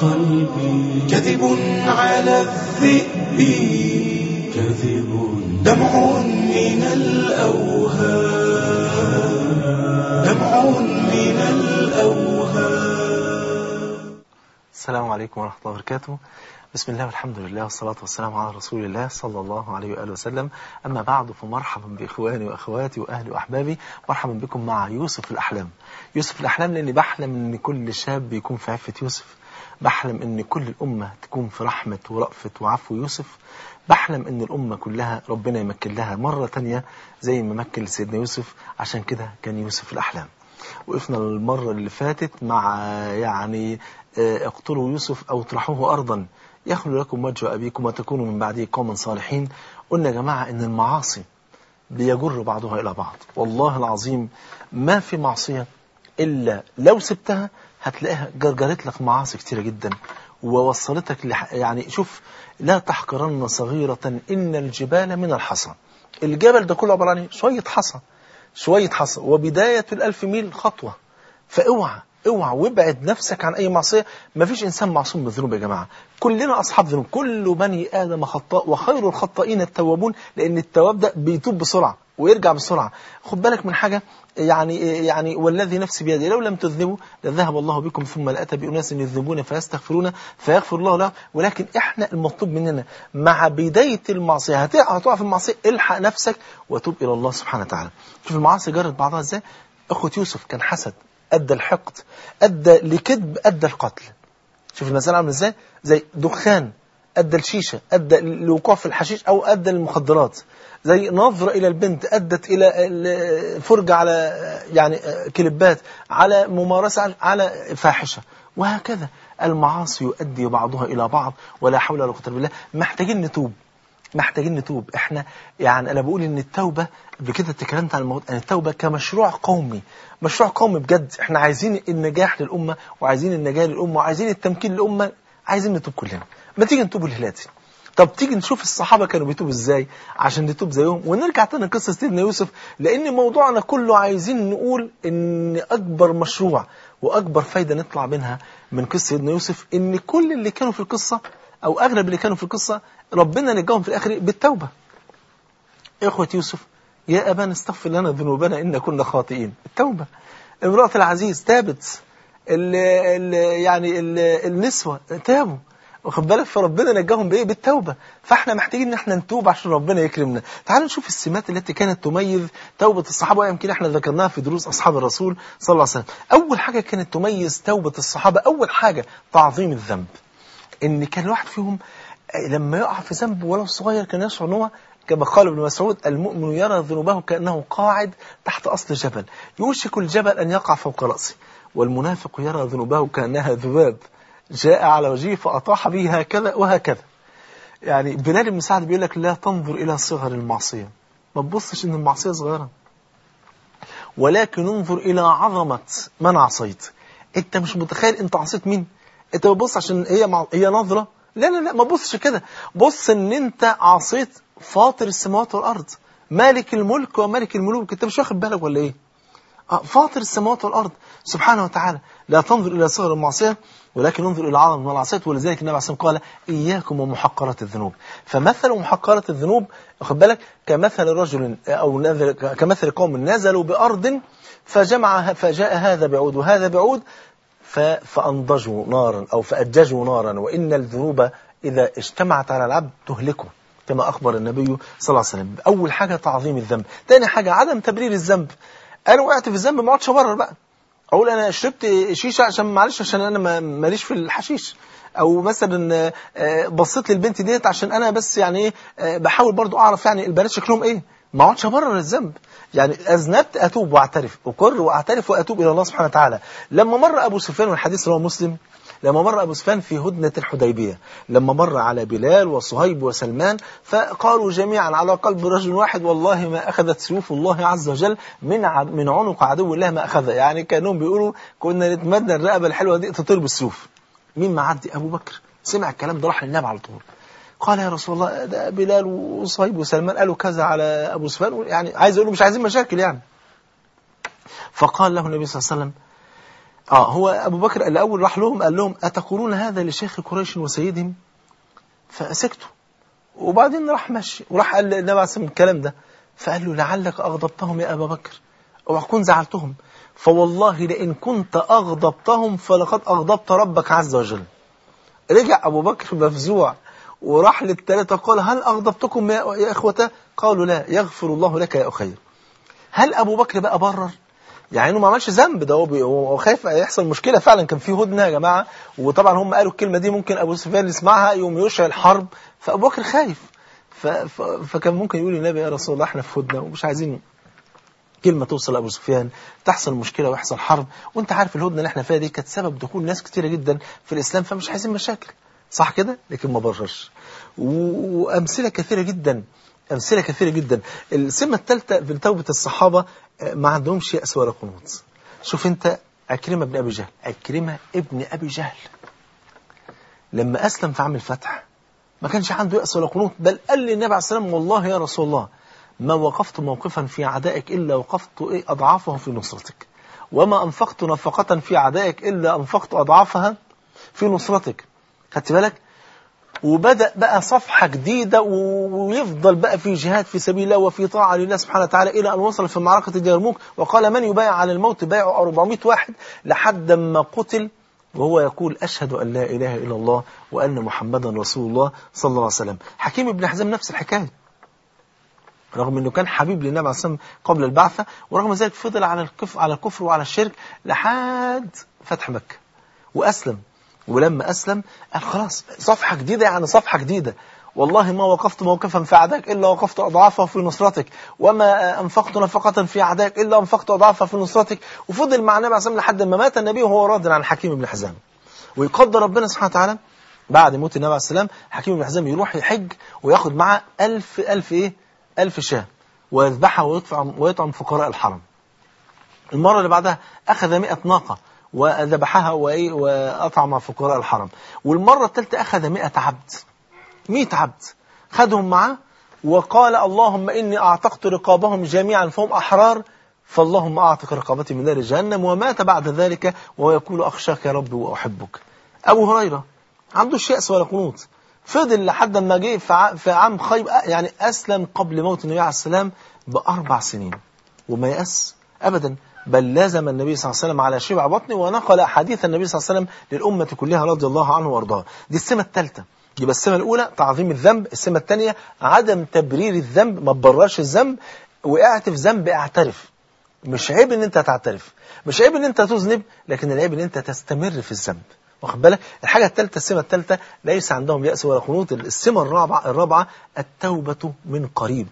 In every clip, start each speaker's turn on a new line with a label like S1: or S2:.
S1: قلبي كذب على الذئب كذب دمع من الأوهام دمع من الأوهام
S2: السلام عليكم ورحمة الله وبركاته بسم الله والحمد لله والصلاة والسلام على رسول الله صلى الله عليه وآله وسلم أما بعد فمرحبا بإخواني وأخواتي وأهلي وأحبابي مرحبا بكم مع يوسف الأحلام يوسف الأحلام لأني بحلم أن كل شاب يكون في عفة يوسف بحلم أن كل الأمة تكون في رحمة ورأفة وعفو يوسف بحلم أن الأمة كلها ربنا يمكن لها مرة تانية زي ما مكن لسيدنا يوسف عشان كده كان يوسف الأحلام وقفنا المرة اللي فاتت مع يعني آه، اقتلوا يوسف أو اطرحوه أرضا يخلو لكم وجه أبيكم وتكونوا من بعده قوما صالحين قلنا يا جماعة إن المعاصي بيجر بعضها إلى بعض والله العظيم ما في معصية إلا لو سبتها هتلاقيها جرجرت لك معاصي كتيرة جدا ووصلتك لح... يعني شوف لا تحقرن صغيرة إن الجبال من الحصى الجبل ده كله عبارة عن إيه؟ شوية حصى شوية حصى وبداية الألف ميل خطوة فاوعى اوعى وابعد نفسك عن اي معصيه مفيش انسان معصوم من الذنوب يا جماعه كلنا اصحاب ذنوب كل بني ادم خطاء وخير الخطائين التوابون لان التواب ده بيتوب بسرعه ويرجع بسرعه خد بالك من حاجه يعني يعني والذي نفسي بيده لو لم تذنبوا لذهب الله بكم ثم لاتى باناس يذنبون فيستغفرون فيغفر الله لهم ولكن احنا المطلوب مننا مع بدايه المعصيه هتقع هتقع في المعصيه الحق نفسك وتوب الى الله سبحانه وتعالى شوف المعاصي جرت بعضها ازاي اخوه يوسف كان حسد أدى الحقد أدى لكذب أدى القتل شوف المسألة عامله ازاي زي دخان أدى الشيشة أدى الوقوع في الحشيش أو أدى المخدرات زي نظرة إلى البنت أدت إلى الفرجة على يعني كليبات على ممارسة على فاحشة وهكذا المعاصي يؤدي بعضها إلى بعض ولا حول ولا قوة إلا بالله محتاجين نتوب محتاجين نتوب احنا يعني انا بقول ان التوبه بكده اتكلمت عن الموضوع ان التوبه كمشروع قومي مشروع قومي بجد احنا عايزين النجاح للامه وعايزين النجاه للامه وعايزين التمكين للامه عايزين نتوب كلنا ما تيجي نتوب الهلاتي طب تيجي نشوف الصحابة كانوا بيتوبوا ازاي عشان نتوب زيهم ونرجع تاني قصة سيدنا يوسف لأن موضوعنا كله عايزين نقول إن أكبر مشروع وأكبر فايدة نطلع منها من قصة سيدنا يوسف إن كل اللي كانوا في القصة أو أغلب اللي كانوا في القصة ربنا نجاهم في الآخر بالتوبة إخوة يوسف يا أبانا استغفر لنا ذنوبنا إن كنا خاطئين التوبة امرأة العزيز تابت ال ال يعني ال النسوة تابوا واخد بالك فربنا نجاهم بايه بالتوبه فاحنا محتاجين ان احنا نتوب عشان ربنا يكرمنا تعالوا نشوف السمات التي كانت تميز توبه الصحابه ويمكن احنا ذكرناها في دروس اصحاب الرسول صلى الله عليه وسلم اول حاجه كانت تميز توبه الصحابه اول حاجه تعظيم الذنب ان كان الواحد فيهم لما يقع في ذنب ولو صغير كان يشعر ان هو كما قال ابن مسعود المؤمن يرى ذنوبه كانه قاعد تحت اصل جبل يوشك الجبل ان يقع فوق راسه والمنافق يرى ذنوبه كانها ذباب جاء على وجهه فاطاح به هكذا وهكذا يعني بلال بن سعد بيقول لك لا تنظر الى صغر المعصيه ما تبصش ان المعصيه صغيره ولكن انظر الى عظمه من عصيت انت مش متخيل انت عصيت مين انت بتبص عشان هي مع... هي نظره لا لا لا ما تبصش كده بص ان انت عصيت فاطر السماوات والارض مالك الملك وملك الملوك انت مش واخد بالك ولا ايه آه فاطر السماوات والارض سبحانه وتعالى لا تنظر الى صغر المعصيه ولكن انظر الى عظم المعصيه ولذلك النبي عليه الصلاه والسلام قال اياكم ومحقرات الذنوب فمثل محقرات الذنوب واخد بالك كمثل رجل او نزل كمثل قوم نزلوا بارض فجمع فجاء هذا بعود وهذا بعود فأنضجوا نارا أو فأججوا نارا وإن الذنوب إذا اجتمعت على العبد تهلكه كما أخبر النبي صلى الله عليه وسلم أول حاجة تعظيم الذنب ثاني حاجة عدم تبرير الذنب أنا وقعت في الذنب ما اقعدش أبرر بقى أقول أنا شربت شيشة عشان معلش عشان أنا ماليش في الحشيش او مثلا بصيت للبنت ديت عشان انا بس يعني ايه بحاول برضو اعرف يعني البنات شكلهم ايه ما اقعدش ابرر الذنب يعني اذنبت اتوب واعترف اقر واعترف واتوب الى الله سبحانه وتعالى لما مر ابو سفيان والحديث رواه مسلم لما مر ابو سفيان في هدنه الحديبيه لما مر على بلال وصهيب وسلمان فقالوا جميعا على قلب رجل واحد والله ما اخذت سيوف الله عز وجل من من عنق عدو الله ما اخذها يعني كانهم بيقولوا كنا نتمنى الرقبه الحلوه دي تطير بالسيوف مين معدي ابو بكر سمع الكلام ده راح للنبي على طول قال يا رسول الله ده بلال وصهيب وسلمان قالوا كذا على أبو سفيان يعني عايز يقول له مش عايزين مشاكل يعني فقال له النبي صلى الله عليه وسلم اه هو ابو بكر الاول راح لهم قال لهم اتقولون هذا لشيخ قريش وسيدهم فسكتوا وبعدين راح مشي وراح قال للنبي عليه الصلاه الكلام ده فقال له لعلك اغضبتهم يا ابا بكر او تكون زعلتهم فوالله لئن كنت اغضبتهم فلقد اغضبت ربك عز وجل رجع ابو بكر مفزوع وراح للثلاثه قال هل اغضبتكم يا يا اخوته قالوا لا يغفر الله لك يا اخي هل ابو بكر بقى برر يعني انه ما عملش ذنب ده هو بي- هو خايف يحصل مشكله فعلا كان في هدنه يا جماعه وطبعا هم قالوا الكلمه دي ممكن ابو سفيان يسمعها يوم يشعل حرب فابو بكر خايف ف... ف... فكان ممكن يقول للنبي يا رسول الله احنا في هدنه ومش عايزين كلمه توصل لابو سفيان تحصل مشكله ويحصل حرب وانت عارف الهدنه اللي احنا فيها دي كانت سبب دخول ناس كتيره جدا في الاسلام فمش عايزين مشاكل صح كده لكن ما بررش و- وامثله كثيره جدا امثله كثيره جدا السمه الثالثه في توبه الصحابه آه، ما عندهمش ياس ولا قنوط شوف انت عكرمه بن ابي جهل عكرمه ابن ابي جهل لما اسلم في عام الفتح ما كانش عنده يأس ولا قنوط بل قال للنبي عليه السلام والله يا رسول الله ما وقفت موقفا في عدائك إلا وقفت إيه أضعافه في نصرتك وما أنفقت نفقة في عدائك إلا أنفقت أضعافها في نصرتك خدت بالك وبدأ بقى صفحة جديدة و- ويفضل بقى في جهاد في سبيل الله وفي طاعة لله سبحانه وتعالى إلى أن وصل في معركة اليرموك وقال من يبايع على الموت بايعوا 400 واحد لحد ما قتل وهو يقول أشهد أن لا إله إلا الله وأن محمدا رسول الله صلى الله عليه وسلم حكيم بن حزام نفس الحكاية رغم انه كان حبيب للنبي عليه الصلاه والسلام قبل البعثه ورغم ذلك فضل على الكفر على الكفر وعلى الشرك لحد فتح مكه واسلم ولما اسلم قال خلاص صفحه جديده يعني صفحه جديده والله ما وقفت موقفا في عداك الا وقفت اضعافه في نصرتك وما انفقت نفقه في عداك الا انفقت اضعافها في نصرتك وفضل مع النبي عليه الصلاه والسلام لحد ما مات النبي وهو راض عن حكيم بن حزام ويقدر ربنا سبحانه وتعالى بعد موت النبي عليه السلام حكيم بن حزام يروح يحج وياخد معاه ألف ألف إيه ألف شاة ويذبحها ويطعم, ويطعم فقراء الحرم المرة اللي بعدها أخذ مئة ناقة وذبحها وإيه وأطعم فقراء الحرم والمرة الثالثة أخذ مئة عبد مئة عبد خدهم معاه وقال اللهم إني أعتقت رقابهم جميعا فهم أحرار فاللهم أعتق رقابتي من نار جهنم ومات بعد ذلك وهو يقول أخشاك يا رب وأحبك أبو هريرة عنده يأس ولا قنوط فضل لحد ما جه في ع- في عام خيبر يعني أسلم قبل موت النبي عليه السلام بأربع سنين وما يأس أبدا بل لازم النبي صلى الله عليه وسلم على شبع بطنه ونقل أحاديث النبي صلى الله عليه وسلم للأمة كلها رضي الله عنه وارضاه دي السمة الثالثة يبقى السمة الأولى تعظيم الذنب السمة الثانية عدم تبرير الذنب ما تبررش الذنب وقعت في ذنب اعترف مش عيب ان انت تعترف مش عيب ان انت تذنب لكن العيب ان انت تستمر في الذنب واخد بالك الحاجه الثالثه السمه الثالثه ليس عندهم ياس ولا قنوط السمه الرابعه الرابعه التوبه من قريب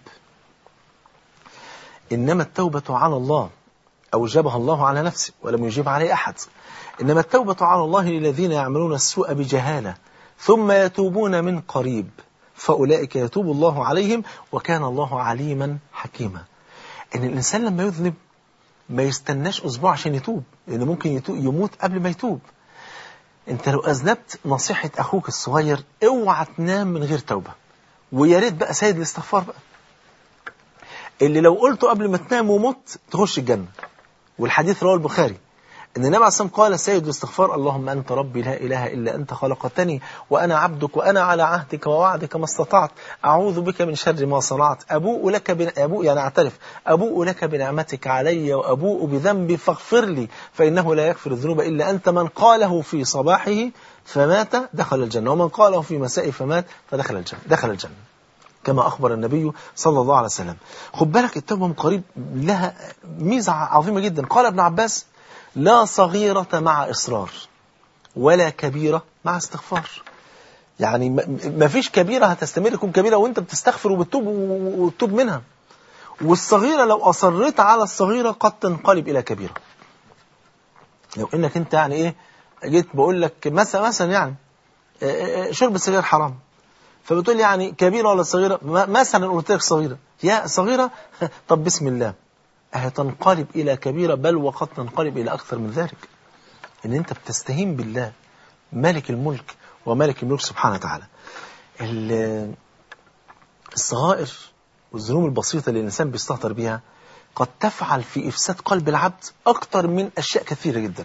S2: انما التوبه على الله اوجبها الله على نفسه ولم يجيب عليه احد انما التوبه على الله للذين يعملون السوء بجهاله ثم يتوبون من قريب فاولئك يتوب الله عليهم وكان الله عليما حكيما ان الانسان لما يذنب ما يستناش اسبوع عشان يتوب لان ممكن يتوب يموت قبل ما يتوب انت لو اذنبت نصيحه اخوك الصغير اوعى تنام من غير توبه ويا ريت بقى سيد الاستغفار بقى اللي لو قلته قبل ما تنام ومت تخش الجنه والحديث رواه البخاري ان النبي عليه الصلاه والسلام قال سيد الاستغفار اللهم انت ربي لا اله الا انت خلقتني وانا عبدك وانا على عهدك ووعدك ما استطعت اعوذ بك من شر ما صنعت ابوء لك بن... ابوء يعني اعترف ابوء لك بنعمتك علي وابوء بذنبي فاغفر لي فانه لا يغفر الذنوب الا انت من قاله في صباحه فمات دخل الجنه ومن قاله في مسائه فمات فدخل الجنه دخل الجنه كما أخبر النبي صلى الله عليه وسلم خد بالك التوبة من قريب لها ميزة عظيمة جدا قال ابن عباس لا صغيرة مع إصرار ولا كبيرة مع استغفار يعني ما فيش كبيرة هتستمر تكون كبيرة وانت بتستغفر وبتتوب وتتوب منها والصغيرة لو أصريت على الصغيرة قد تنقلب إلى كبيرة لو انك انت يعني ايه جيت بقول لك مثلا مثلا يعني آه، آه، شرب السجاير حرام فبتقول لي يعني كبيرة ولا صغيرة م- مثلا قلت لك صغيرة يا صغيرة طب بسم الله هتنقلب إلى كبيرة بل وقد تنقلب إلى أكثر من ذلك إن أنت بتستهين بالله مالك الملك ومالك الملك سبحانه وتعالى ال- الصغائر والذنوب البسيطة اللي الإنسان بيستهتر بيها قد تفعل في إفساد قلب العبد أكثر من أشياء كثيرة جدا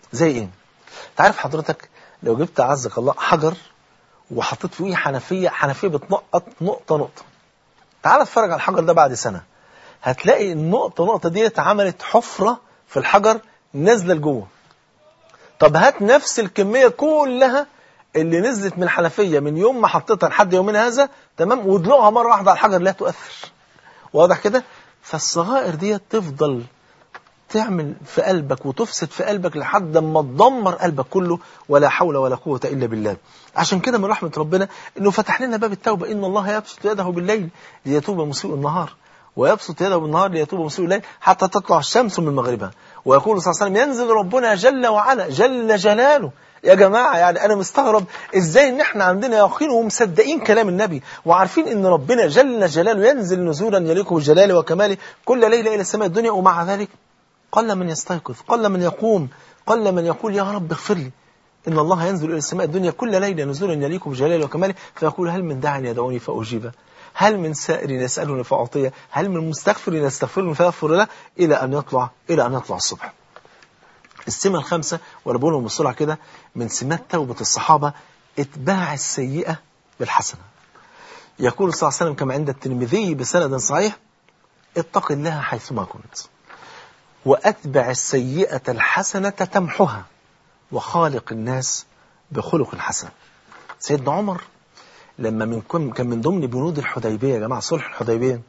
S2: زي ايه تعرف حضرتك لو جبت عزك الله حجر وحطيت فيه حنفيه حنفيه بتنقط نقطه نقطه تعال اتفرج على الحجر ده بعد سنه هتلاقي النقطه نقطه ديت عملت حفره في الحجر نازله لجوه طب هات نفس الكميه كلها اللي نزلت من الحنفيه من يوم ما حطيتها لحد يومنا هذا تمام وادلقها مره واحده على الحجر لا تؤثر واضح كده فالصغائر ديت تفضل تعمل في قلبك وتفسد في قلبك لحد ما تدمر قلبك كله ولا حول ولا قوة إلا بالله عشان كده من رحمة ربنا إنه فتح لنا باب التوبة إن الله يبسط يده بالليل ليتوب مسيء النهار ويبسط يده بالنهار ليتوب مسيء الليل حتى تطلع الشمس من مغربها ويقول صلى الله عليه وسلم ينزل ربنا جل وعلا جل جلاله يا جماعة يعني أنا مستغرب إزاي إن إحنا عندنا يقين ومصدقين كلام النبي وعارفين إن ربنا جل جلاله ينزل نزولا يليق بجلاله وكماله كل ليلة إلى السماء الدنيا ومع ذلك قل من يستيقظ قل من يقوم قل من يقول يا رب اغفر لي إن الله ينزل إلى السماء الدنيا كل ليلة نزولا يليق بجلاله وكماله فيقول هل من داع يدعوني فأجيبه هل من سائر يسألني فأعطيه هل من مستغفر يستغفرني فيغفر له إلى أن يطلع إلى أن يطلع الصبح السمة الخامسة وأنا بقولهم بسرعة كده من سمات توبة الصحابة اتباع السيئة بالحسنة يقول صلى الله عليه وسلم كما عند الترمذي بسند صحيح اتق الله حيثما كنت وأتبع السيئة الحسنة تمحها وخالق الناس بخلق حسن سيدنا عمر لما من كن كان من ضمن بنود الحديبية يا جماعة صلح الحديبية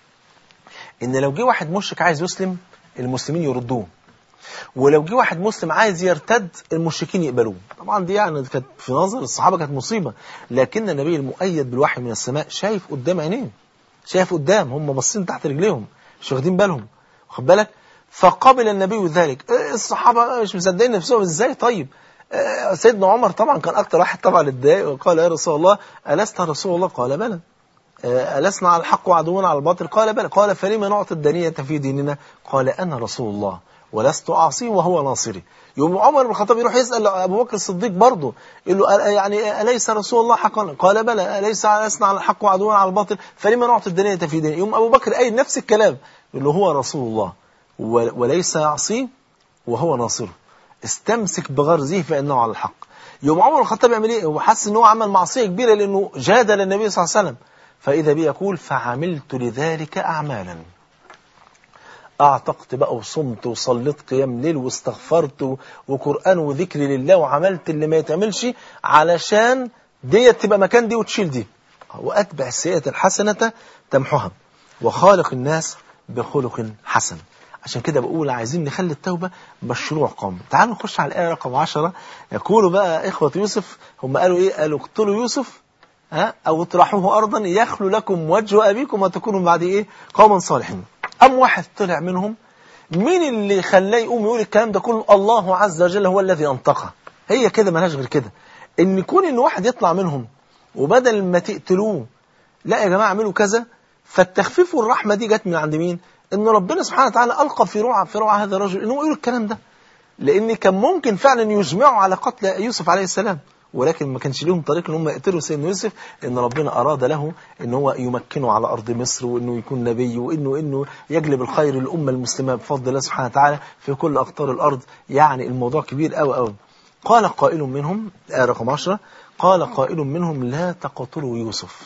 S2: إن لو جه واحد مشرك عايز يسلم المسلمين يردوه ولو جه واحد مسلم عايز يرتد المشركين يقبلوه طبعا دي يعني كانت في نظر الصحابة كانت مصيبة لكن النبي المؤيد بالوحي من السماء شايف قدام عينيه شايف قدام هم باصين تحت رجليهم مش واخدين بالهم واخد بالك فقبل النبي ذلك الصحابة مش مصدقين نفسهم ازاي طيب سيدنا عمر طبعا كان اكتر واحد طبعا اتضايق وقال يا رسول الله ألست رسول الله قال بلى ألسنا على الحق وعدونا على الباطل قال بلى قال فلما نعطي الدنية في ديننا قال أنا رسول الله ولست أعصيه وهو ناصري يوم عمر بن الخطاب يروح يسأل أبو بكر الصديق برضه يقول له يعني أليس رسول الله حقا قال بلى أليس لسنا على الحق وعدونا على الباطل فلما نعطي الدنيا في ديننا يوم أبو بكر أي نفس الكلام يقول له هو رسول الله وليس يعصيه وهو ناصره استمسك بغرزه فإنه على الحق يوم عمر الخطاب يعمل ايه هو حس ان هو عمل معصيه كبيره لانه جادل النبي صلى الله عليه وسلم فاذا بي يقول فعملت لذلك اعمالا اعتقت بقى وصمت وصليت قيام ليل واستغفرت وقران وذكر لله وعملت اللي ما يتعملش علشان ديت تبقى مكان دي وتشيل دي واتبع السيئه الحسنه تمحها وخالق الناس بخلق حسن عشان كده بقول عايزين نخلي التوبة مشروع قومي تعالوا نخش على الآية رقم 10 يقولوا بقى إخوة يوسف هم قالوا إيه قالوا اقتلوا يوسف ها أو اطرحوه أرضا يخلو لكم وجه أبيكم وتكونوا بعد إيه قوما صالحين أم واحد طلع منهم مين اللي خلاه يقوم يقول الكلام ده كله الله عز وجل هو الذي أنطقه هي كده مالهاش غير كده إن يكون إن واحد يطلع منهم وبدل ما تقتلوه لا يا جماعة اعملوا كذا فالتخفيف والرحمة دي جت من عند مين ان ربنا سبحانه وتعالى القى في روع في روع هذا الرجل انه يقول الكلام ده لان كان ممكن فعلا يجمعوا على قتل يوسف عليه السلام ولكن ما كانش لهم طريق ان هم يقتلوا سيدنا يوسف ان ربنا اراد له ان هو يمكنه على ارض مصر وانه يكون نبي وانه انه يجلب الخير للامه المسلمه بفضل الله سبحانه وتعالى في كل اقطار الارض يعني الموضوع كبير قوي قوي قال قائل منهم آية رقم 10 قال قائل منهم لا تقتلوا يوسف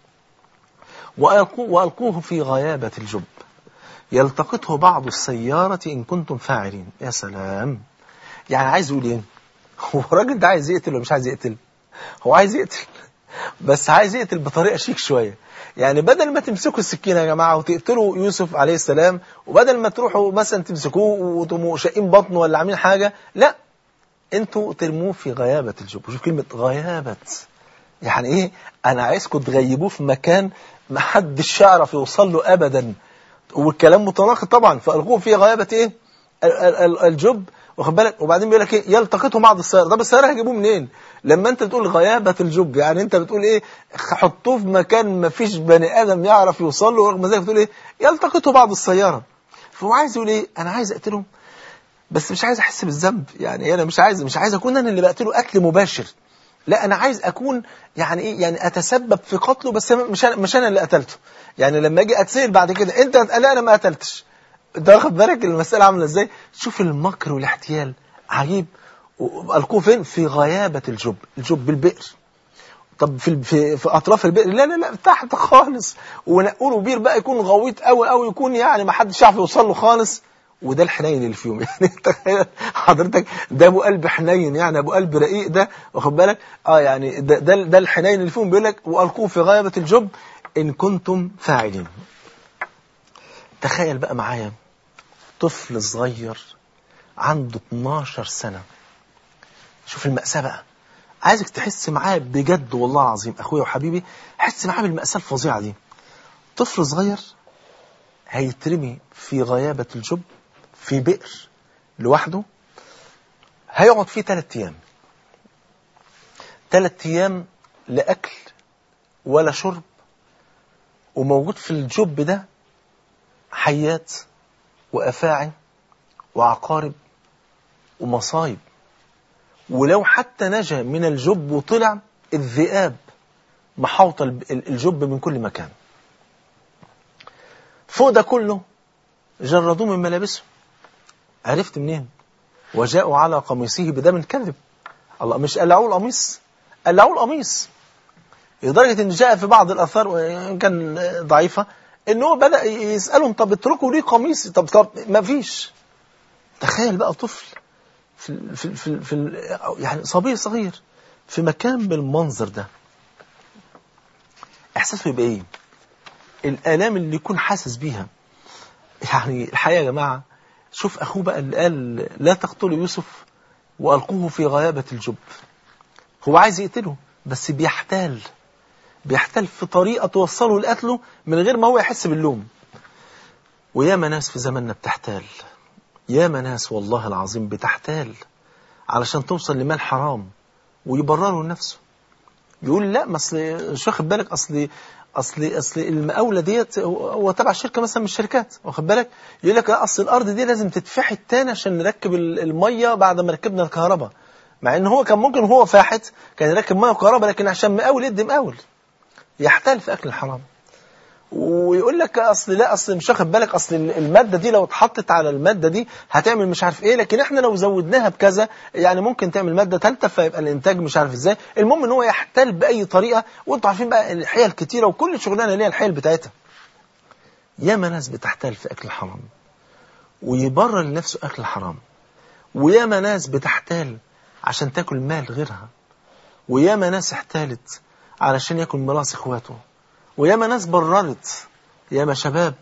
S2: وألقوه في غيابة الجب يلتقطه بعض السيارة إن كنتم فاعلين يا سلام يعني عايز يقول إيه هو الراجل ده عايز يقتل ولا مش عايز يقتل هو عايز يقتل بس عايز يقتل بطريقة شيك شوية يعني بدل ما تمسكوا السكينة يا جماعة وتقتلوا يوسف عليه السلام وبدل ما تروحوا مثلا تمسكوه وتقوموا شاقين بطنه ولا عاملين حاجة لا انتوا ترموه في غيابة الجب شوف كلمة غيابة يعني ايه انا عايزكم تغيبوه في مكان ما حدش يعرف يوصل له ابدا والكلام متناقض طبعا فالقوه في غيابه ايه الجب واخد بالك وبعدين بيقول لك ايه يلتقطه بعض السياره طب السياره هيجيبوه منين لما انت بتقول غيابه الجب يعني انت بتقول ايه حطوه في مكان ما فيش بني ادم يعرف يوصل له رغم ذلك بتقول ايه يلتقطه بعض السياره فهو عايز يقول ايه انا عايز اقتله بس مش عايز احس بالذنب يعني انا مش عايز مش عايز اكون انا اللي بقتله قتل مباشر لا انا عايز اكون يعني ايه يعني اتسبب في قتله بس مش انا مش انا اللي قتلته يعني لما اجي اتسال بعد كده انت لا انا ما قتلتش انت واخد بالك المساله عامله ازاي شوف المكر والاحتيال عجيب ألقوه فين في غيابة الجب الجب البئر طب في في في اطراف البئر لا لا لا تحت خالص ونقوله بير بقى يكون غويط قوي قوي يكون يعني ما حدش يعرف يوصل له خالص وده الحنين اللي فيهم يعني تخيل حضرتك ده ابو قلب حنين يعني ابو قلب رقيق ده واخد بالك اه يعني ده ده, ده الحنين اللي فيهم بيقول لك والقوه في غيابه الجب ان كنتم فاعلين تخيل بقى معايا طفل صغير عنده 12 سنه شوف المأساة بقى عايزك تحس معاه بجد والله العظيم اخويا وحبيبي حس معاه بالمأساة الفظيعة دي طفل صغير هيترمي في غيابة الجب في بئر لوحده هيقعد فيه ثلاث ايام ثلاث ايام لا اكل ولا شرب وموجود في الجب ده حيات وافاعي وعقارب ومصايب ولو حتى نجا من الجب وطلع الذئاب محاوطة الجب من كل مكان فوق ده كله جردوه من ملابسه عرفت منين وجاءوا على قميصه بدم كذب الله مش قلعوه القميص قلعوه القميص لدرجة ان جاء في بعض الاثار وان كان ضعيفة ان هو بدأ يسألهم طب اتركوا ليه قميصي طب طب ما فيش تخيل بقى طفل في في في, في يعني صبي صغير في مكان بالمنظر ده احساسه يبقى ايه الالام اللي يكون حاسس بيها يعني الحقيقه يا جماعه شوف اخوه بقى اللي قال لا تقتلوا يوسف والقوه في غيابه الجب هو عايز يقتله بس بيحتال بيحتال في طريقه توصله لقتله من غير ما هو يحس باللوم وياما ناس في زماننا بتحتال ياما ناس والله العظيم بتحتال علشان توصل لمال حرام ويبرروا لنفسه يقول لا ما اصل مش واخد بالك اصل اصل اصل المقاوله ديت هو تبع شركه مثلا من الشركات واخد بالك يقول لك اصل الارض دي لازم تتفحت تاني عشان نركب الميه بعد ما ركبنا الكهرباء مع ان هو كان ممكن وهو فاحت كان يركب ميه وكهرباء لكن عشان مقاول يدي مقاول يحتال في اكل الحرام ويقول لك اصل لا اصل مش واخد بالك اصل الماده دي لو اتحطت على الماده دي هتعمل مش عارف ايه لكن احنا لو زودناها بكذا يعني ممكن تعمل ماده ثالثه فيبقى الانتاج مش عارف ازاي المهم ان هو يحتل باي طريقه وانتوا عارفين بقى الحيل كتيره وكل شغلانه ليها الحيل بتاعتها ياما ناس بتحتال في اكل الحرام ويبرر لنفسه اكل الحرام وياما ناس بتحتال عشان تاكل مال غيرها وياما ناس احتالت علشان ياكل ميراث اخواته وياما ناس بررت ياما شباب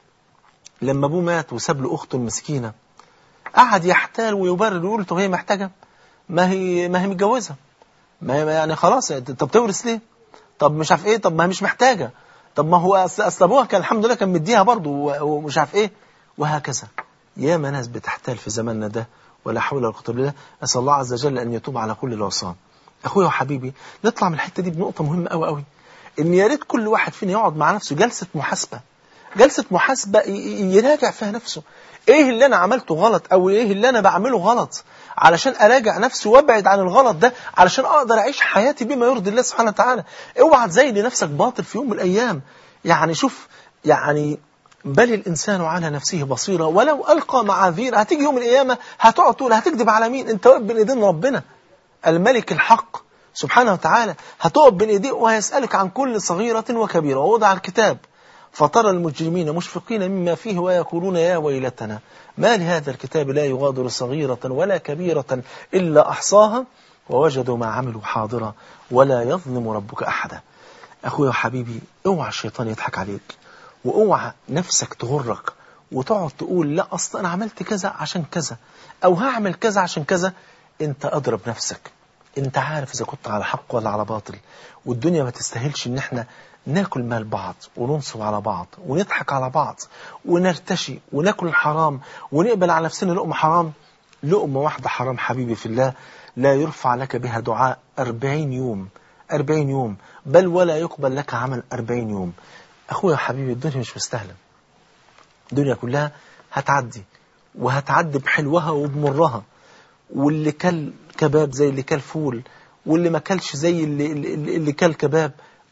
S2: لما ابوه مات وساب له اخته المسكينه قعد يحتال ويبرر ويقول طب هي محتاجه ما هي ما هي متجوزه ما هي يعني خلاص طب تورث ليه طب مش عارف ايه طب ما هي مش محتاجه طب ما هو اصل ابوها كان الحمد لله كان مديها برضه ومش عارف ايه وهكذا ياما ناس بتحتال في زماننا ده ولا حول ولا قوه الا بالله اسال الله عز وجل ان يتوب على كل العصاه اخويا وحبيبي نطلع من الحته دي بنقطه مهمه قوي قوي ان يا ريت كل واحد فينا يقعد مع نفسه جلسة محاسبة جلسة محاسبة يراجع فيها نفسه ايه اللي انا عملته غلط او ايه اللي انا بعمله غلط علشان اراجع نفسي وابعد عن الغلط ده علشان اقدر اعيش حياتي بما يرضي الله سبحانه وتعالى اوعى تزين لنفسك باطل في يوم من الايام يعني شوف يعني بل الانسان على نفسه بصيره ولو القى معاذير هتيجي يوم القيامه هتقعد تقول هتكذب على مين انت واقف بين ايدين ربنا الملك الحق سبحانه وتعالى هتقف بين ايديه وهيسألك عن كل صغيرة وكبيرة ووضع الكتاب فترى المجرمين مشفقين مما فيه ويقولون يا ويلتنا ما لهذا الكتاب لا يغادر صغيرة ولا كبيرة إلا أحصاها ووجدوا ما عملوا حاضرا ولا يظلم ربك أحدا أخويا وحبيبي اوعى الشيطان يضحك عليك واوعى نفسك تغرك وتقعد تقول لا أصلا أنا عملت كذا عشان كذا أو هعمل كذا عشان كذا أنت أضرب نفسك انت عارف اذا كنت على حق ولا على باطل والدنيا ما تستاهلش ان احنا ناكل مال بعض وننصب على بعض ونضحك على بعض ونرتشي وناكل الحرام ونقبل على نفسنا لقمة حرام لقمة واحدة حرام حبيبي في الله لا يرفع لك بها دعاء أربعين يوم أربعين يوم بل ولا يقبل لك عمل أربعين يوم أخويا حبيبي الدنيا مش مستاهلة الدنيا كلها هتعدي وهتعدي بحلوها وبمرها واللي كل كباب زي اللي كل فول واللي ما كلش زي اللي, اللي, اللي كل كباب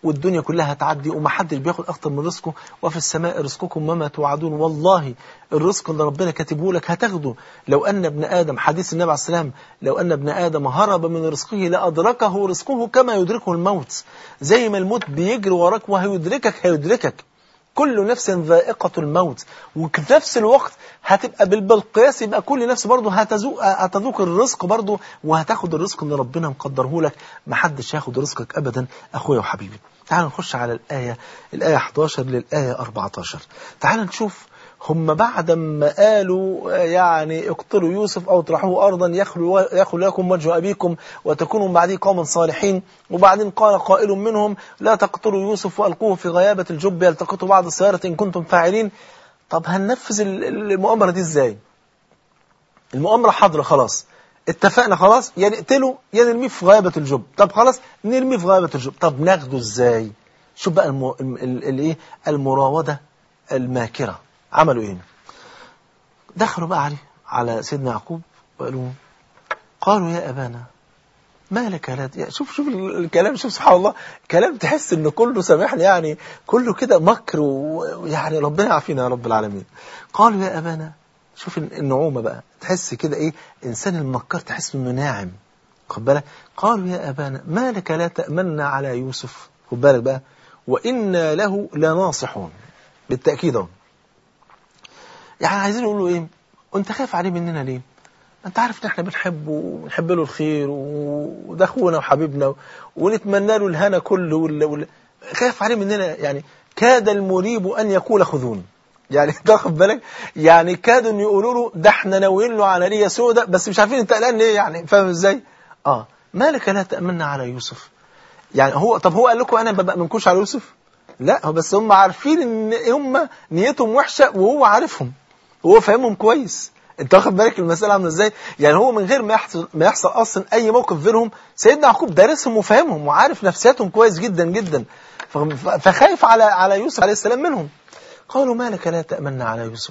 S2: والدنيا كلها هتعدي ومحدش بياخد اكتر من رزقه وفي السماء رزقكم وما توعدون والله الرزق اللي ربنا كاتبه لك هتاخده لو ان ابن ادم حديث النبي عليه السلام لو ان ابن ادم هرب من رزقه لادركه رزقه كما يدركه الموت زي ما الموت بيجري وراك وهيدركك هيدركك كل نفس ذائقة الموت وفي نفس الوقت هتبقى بال- بالقياس يبقى كل نفس برضه هتذوق هتذوق الرزق برضه وهتاخد الرزق اللي ربنا مقدره لك محدش هياخد رزقك ابدا اخويا وحبيبي تعال نخش على الآية الآية 11 للآية 14 تعال نشوف هم بعد ما قالوا آه، يعني اقتلوا يوسف او اطرحوه ارضا يخلو يخلو لكم وجه ابيكم وتكونوا بعديه قوما صالحين وبعدين قال قائل منهم لا تقتلوا يوسف والقوه في غيابه الجب يلتقطوا بعض السياره ان كنتم فاعلين طب هننفذ ال- ال- المؤامره دي ازاي؟ المؤامره حاضره خلاص اتفقنا خلاص يا نقتله يا نرميه في غيابه الجب طب خلاص نرميه في غيابه الجب طب ناخده ازاي؟ شوف بقى الم... ال- ال- الايه المراوده الماكره عملوا ايه؟ دخلوا بقى عليه على سيدنا يعقوب وقالوا قالوا يا ابانا ما لك لا ت- شوف شوف ال- الكلام شوف سبحان الله كلام تحس ان كله سامحني يعني كله كده مكر و- ويعني ربنا يعافينا يا رب العالمين قالوا يا ابانا شوف الن- النعومه بقى تحس كده ايه انسان المكار تحس انه ناعم خد بالك قالوا يا ابانا ما لك لا تامنا على يوسف خد بالك بقى وانا له لناصحون بالتاكيد اهو يعني عايزين يقولوا ايه وانت خايف عليه مننا ليه انت عارف ان احنا بنحبه ونحب له الخير و- وده اخونا وحبيبنا و- ونتمنى له الهنا كله وال... وال... خايف عليه مننا يعني كاد المريب ان يقول خذون يعني تاخد بالك يعني كادوا ان يقولوا له ده احنا ناويين له عمليه سوداء بس مش عارفين انت قلقان ليه يعني فاهم ازاي اه مالك لا تامنا على يوسف يعني هو طب هو قال لكم انا ببقى منكوش على يوسف لا هو بس هم عارفين ان هم نيتهم وحشه وهو عارفهم وهو فاهمهم كويس انت واخد بالك المساله عامله ازاي يعني هو من غير ما يحصل ما يحصل اصلا اي موقف بينهم سيدنا يعقوب دارسهم وفاهمهم وعارف نفسياتهم كويس جدا جدا ف- فخايف على على يوسف عليه السلام منهم قالوا ما لك لا تامنا على يوسف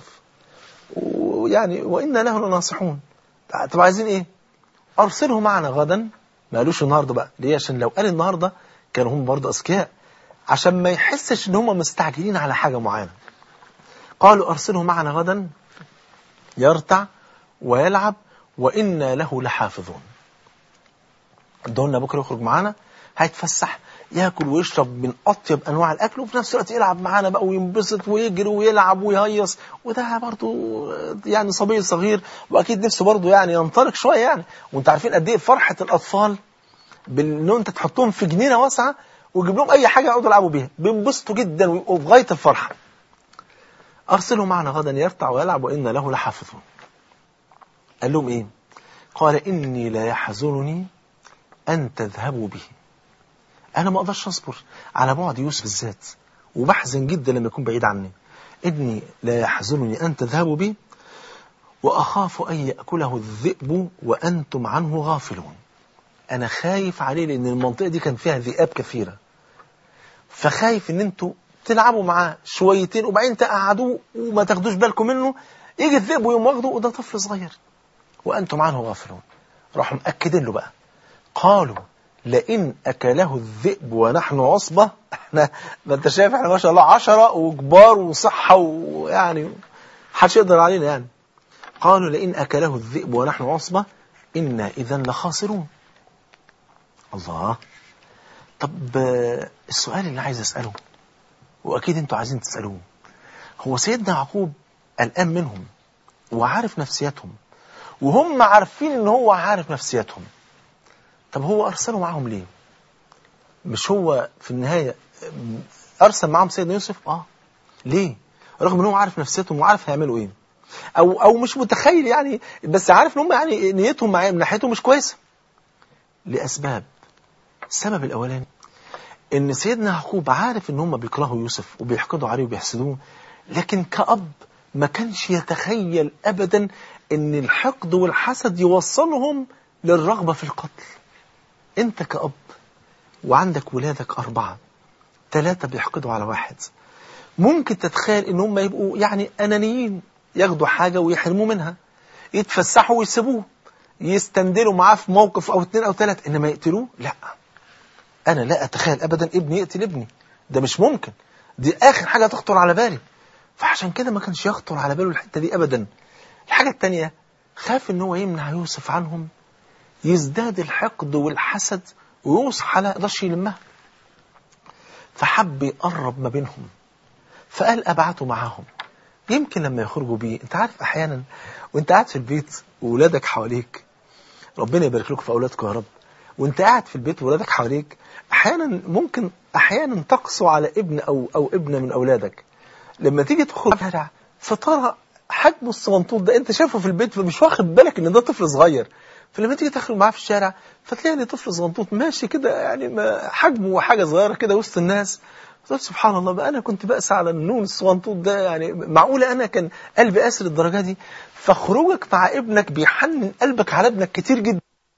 S2: ويعني وانا له لناصحون طب عايزين ايه ارسله معنا غدا ما قالوش النهارده بقى ليه عشان لو قال النهارده كانوا هم برضه اذكياء عشان ما يحسش ان هم مستعجلين على حاجه معينه قالوا ارسله معنا غدا يرتع ويلعب وإنا له لحافظون ادهولنا بكرة يخرج معانا هيتفسح ياكل ويشرب من أطيب أنواع الأكل وفي نفس الوقت يلعب معانا بقى وينبسط ويجري ويلعب ويهيص وده برضه يعني صبي صغير وأكيد نفسه برضه يعني ينطلق شوية يعني وأنت عارفين قد إيه فرحة الأطفال بإن أنت تحطهم في جنينة واسعة وتجيب لهم أي حاجة يقعدوا يلعبوا بيها بينبسطوا جدا ويبقوا في غاية الفرحة أرسله معنا غدا يرتع ويلعب وإنا له لحافظون قال لهم إيه قال إني لا يحزنني أن تذهبوا به أنا ما أقدرش أصبر على بعد يوسف بالذات وبحزن جدا لما يكون بعيد عني إني لا يحزنني أن تذهبوا به وأخاف أن يأكله الذئب وأنتم عنه غافلون أنا خايف عليه لأن المنطقة دي كان فيها ذئاب كثيرة فخايف ان انتوا تلعبوا معاه شويتين وبعدين تقعدوه وما تاخدوش بالكم منه يجي الذئب ويقوم واخده وده طفل صغير وانتم عنه غافلون راحوا مأكدين له بقى قالوا لئن أكله الذئب ونحن عصبة احنا ما انت شايف احنا ما شاء الله عشرة وكبار وصحة ويعني محدش يقدر علينا يعني قالوا لئن أكله الذئب ونحن عصبة إنا إذا لخاسرون الله طب آه، السؤال اللي عايز أسأله وأكيد أنتوا عايزين تسألوه هو سيدنا يعقوب قلقان منهم وعارف نفسياتهم وهم عارفين ان هو عارف نفسياتهم طب هو أرسله معاهم ليه مش هو في النهاية آم، أرسل معاهم سيدنا يوسف آه ليه رغم ان هو عارف نفسيتهم وعارف هيعملوا ايه او او مش متخيل يعني بس عارف ان هم يعني نيتهم معاه من ناحيته مش كويسه لاسباب السبب الاولاني ان سيدنا يعقوب عارف ان هم بيكرهوا يوسف وبيحقدوا عليه وبيحسدوه لكن كأب ما كانش يتخيل ابدا ان الحقد والحسد يوصلهم للرغبة في القتل انت كأب وعندك ولادك اربعة ثلاثة بيحقدوا على واحد ممكن تتخيل ان هم يبقوا يعني انانيين ياخدوا حاجة ويحرموا منها يتفسحوا ويسيبوه يستندلوا معاه في موقف او اتنين او تلاتة انما يقتلوه لا انا لا اتخيل ابدا ابني يقتل ابني ده مش ممكن دي اخر حاجه تخطر على بالي فعشان كده ما كانش يخطر على باله الحته دي ابدا الحاجه الثانيه خاف ان هو يمنع يوسف عنهم يزداد الحقد والحسد ويوسف على قدرش يلمها فحب يقرب ما بينهم فقال ابعته معاهم يمكن لما يخرجوا بيه انت عارف احيانا وانت قاعد في البيت واولادك حواليك ربنا يبارك لكم في اولادكم يا رب وانت قاعد في البيت واولادك حواليك احيانا ممكن احيانا تقسو على ابن او او ابنه من اولادك لما تيجي تخرج شارع فترى حجمه الصغنطوط ده انت شايفه في البيت فمش واخد بالك ان ده طفل صغير فلما تيجي تخرج معاه في الشارع فتلاقي ان طفل صغنطوط ماشي كده يعني ما حجمه حاجه صغيره كده وسط الناس قلت سبحان الله بقى انا كنت بأسى على النون الصغنطوط ده يعني معقوله انا كان قلبي قاسي للدرجه دي فخروجك مع ابنك بيحنن قلبك على ابنك كتير جدا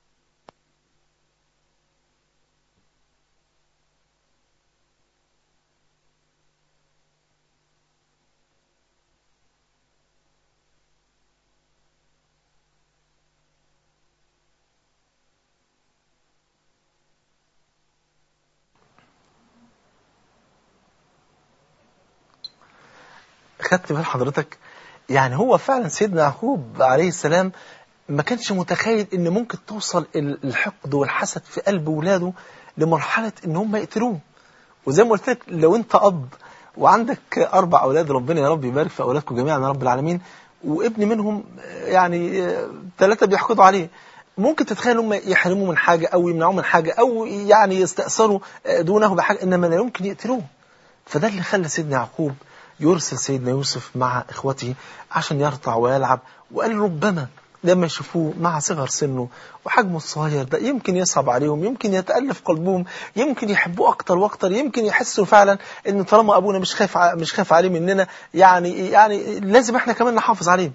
S2: خدت بال حضرتك يعني هو فعلا سيدنا يعقوب عليه السلام ما كانش متخيل ان ممكن توصل الحقد والحسد في قلب ولاده لمرحلة ان هم يقتلوه وزي ما قلت لك لو انت اب وعندك اربع اولاد ربنا يا رب يبارك في اولادكم جميعا يا رب العالمين وابن منهم يعني ثلاثة بيحقدوا عليه ممكن تتخيل هم يحرموه من حاجة او يمنعوه من حاجة او يعني يستأثروا دونه بحاجة انما لا يمكن يقتلوه فده اللي خلى سيدنا يعقوب يرسل سيدنا يوسف مع إخوته عشان يرتع ويلعب وقال ربما لما يشوفوه مع صغر سنه وحجمه الصغير ده يمكن يصعب عليهم يمكن يتألف قلبهم يمكن يحبوه أكتر وأكتر يمكن يحسوا فعلا إن طالما أبونا مش خايف مش خايف عليه مننا يعني يعني لازم إحنا كمان نحافظ عليه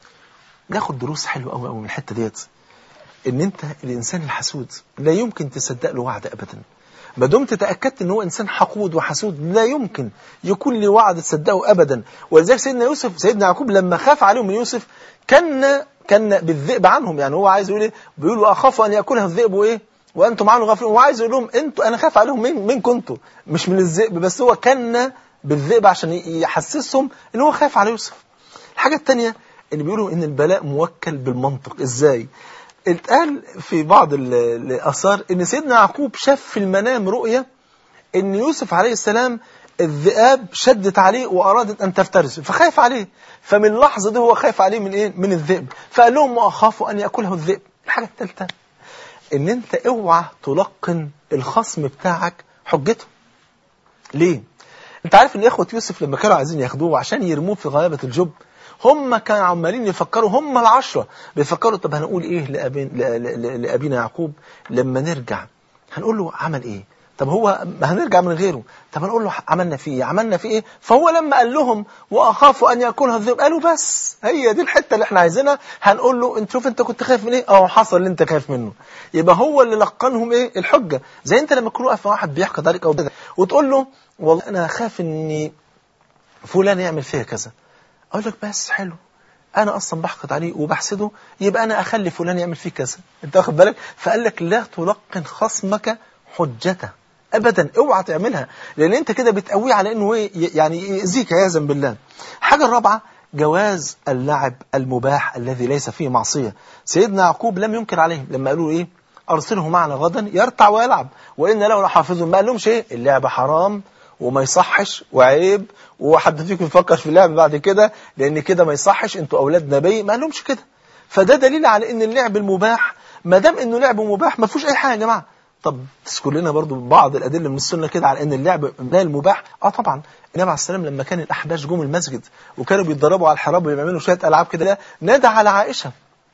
S2: ناخد دروس حلوة قوي قوي من الحتة ديت إن أنت الإنسان الحسود لا يمكن تصدق له وعد أبدا ما دمت تأكدت ان هو انسان حقود وحسود لا يمكن يكون لي وعد تصدقه ابدا ولذلك سيدنا يوسف سيدنا يعقوب لما خاف عليهم من يوسف كان كان بالذئب عنهم يعني هو عايز يقول ايه بيقول واخاف ان ياكلها الذئب وايه وانتم عنه غافلون هو عايز يقول لهم انتوا انا خاف عليهم من من كنتوا مش من الذئب بس هو كان بالذئب عشان يحسسهم ان هو خايف على يوسف الحاجه الثانيه اللي بيقولوا ان البلاء موكل بالمنطق ازاي اتقال في بعض الآثار ان سيدنا يعقوب شاف في المنام رؤية ان يوسف عليه السلام الذئاب شدت عليه وأرادت أن تفترسه فخايف عليه فمن اللحظة دي هو خايف عليه من إيه؟ من الذئب فقال لهم وأخاف أن يأكله الذئب الحاجة الثالثة ان انت اوعى تلقن الخصم بتاعك حجته ليه انت عارف ان اخوة يوسف لما كانوا عايزين ياخدوه عشان يرموه في غيابة الجب هم كانوا عمالين يفكروا هم العشرة بيفكروا طب هنقول ايه لأبين لأبينا يعقوب لما نرجع هنقول له عمل ايه طب هو هنرجع من غيره طب هنقول له عملنا فيه ايه عملنا فيه ايه فهو لما قال لهم واخاف ان ياكلها الذئب قالوا بس هي دي الحته اللي احنا عايزينها هنقول له انت شوف انت كنت خايف من ايه اه حصل اللي انت خايف منه يبقى هو اللي لقنهم ايه الحجه زي انت لما تكون واقف مع واحد بيحقد عليك او كده وتقول له والله انا خايف ان فلان يعمل فيا كذا اقول لك بس حلو انا اصلا بحقد عليه وبحسده يبقى انا اخلي فلان يعمل فيه كذا انت واخد بالك فقال لك لا تلقن خصمك حجته ابدا اوعى تعملها لان انت كده بتقويه على انه ايه يعني يأذيك عياذا بالله الحاجه الرابعه جواز اللعب المباح الذي ليس فيه معصيه سيدنا يعقوب لم ينكر عليهم لما قالوا ايه ارسله معنا غدا يرتع ويلعب وان له لحافظ ما قال لهمش ايه اللعب حرام وما يصحش وعيب وحد فيكم يفكر في اللعب بعد كده لان كده ما يصحش انتوا اولاد نبي ما قالهمش كده فده دليل على ان اللعب المباح ما دام انه لعب مباح ما فيهوش اي حاجه يا جماعه طب تذكر لنا برضو بعض الادله من السنه كده على ان اللعب لا المباح اه طبعا النبي عليه السلام لما كان الاحباش جم المسجد وكانوا بيتدربوا على الحراب وبيعملوا شويه العاب كده نادى على عائشه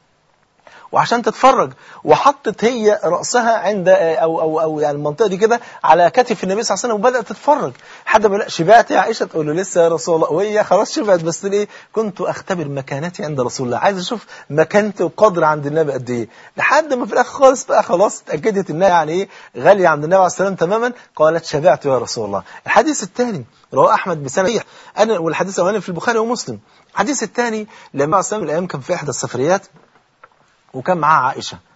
S2: وعشان تتفرج وحطت هي رأسها عند أو أو أو يعني المنطقة دي كده على كتف النبي صلى الله عليه وسلم وبدأت تتفرج حد ما شبعت يا عائشة تقول له لسه يا رسول الله وهي خلاص شبعت بس ليه كنت أختبر مكانتي عند رسول الله عايز أشوف مكانتي وقدر عند النبي قد إيه لحد ما في الآخر خالص بقى خلاص اتأكدت إنها يعني إيه غالية عند النبي عليه السلام تماما قالت شبعت يا رسول الله الحديث الثاني رواه أحمد بسند أنا والحديث الأولاني في البخاري ومسلم الحديث الثاني لما عليه السلام الأيام كان في إحدى السفريات وكان معاه عائشة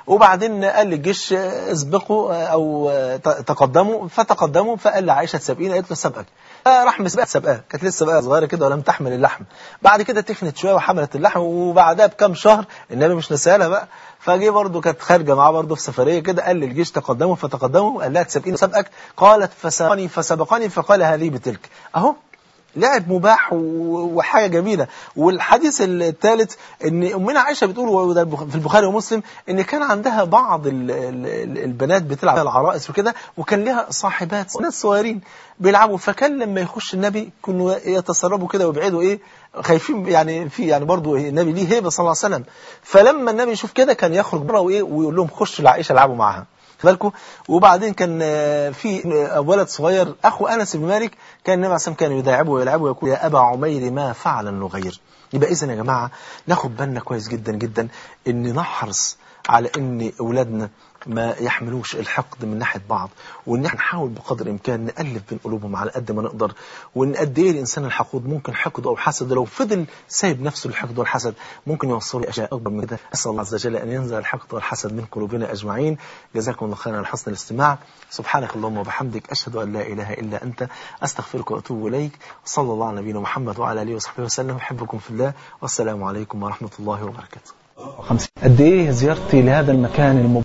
S2: وبعدين قال للجيش اسبقوا او تقدموا فتقدموا فقال لعائشه سابقين قالت له سابقك راح مسبقها سابقاها كانت لسه بقى صغيره كده ولم تحمل اللحم بعد كده تخنت شويه وحملت اللحم وبعدها بكام شهر النبي مش نسالها بقى فجي برضه كانت خارجه معاه برضه في سفريه كده قال للجيش تقدموا فتقدموا قال لها تسابقين سابقك قالت فسبقني فسبقني فقال هذه بتلك اهو لعب مباح وحاجة جميلة والحديث الثالث ان امنا عائشة بتقول في البخاري ومسلم ان كان عندها بعض البنات بتلعب العرائس وكده وكان لها صاحبات ناس صغيرين بيلعبوا فكان لما يخش النبي كانوا يتسربوا كده ويبعدوا ايه خايفين يعني في يعني برضه النبي ليه هيبه صلى الله عليه وسلم فلما النبي يشوف كده كان يخرج بره وايه ويقول لهم خشوا لعائشه العبوا معاها بالكم وبعدين كان في ولد صغير اخو انس بن مالك كان النبي عليه الصلاه كان يداعبه ويلعبه ويقول يا ابا عمير ما فعل النغير يبقى اذا يا جماعه ناخد بالنا كويس جدا جدا ان نحرص على ان اولادنا ما يحملوش الحقد من ناحيه بعض وان احنا نحاول بقدر الامكان نالف بين قلوبهم على قد ما نقدر وان قد ايه الانسان الحقود ممكن حقده او حسده لو فضل سايب نفسه للحقد والحسد ممكن يوصله لاشياء اكبر من كده اسال الله عز وجل ان ينزل الحقد والحسد من قلوبنا اجمعين جزاكم الله خيرا على حسن الاستماع سبحانك اللهم وبحمدك اشهد ان لا اله الا انت استغفرك واتوب اليك صلى الله على نبينا محمد وعلى اله وصحبه وسلم احبكم في الله والسلام عليكم ورحمه الله وبركاته
S3: قد ايه زيارتي لهذا المكان المبارك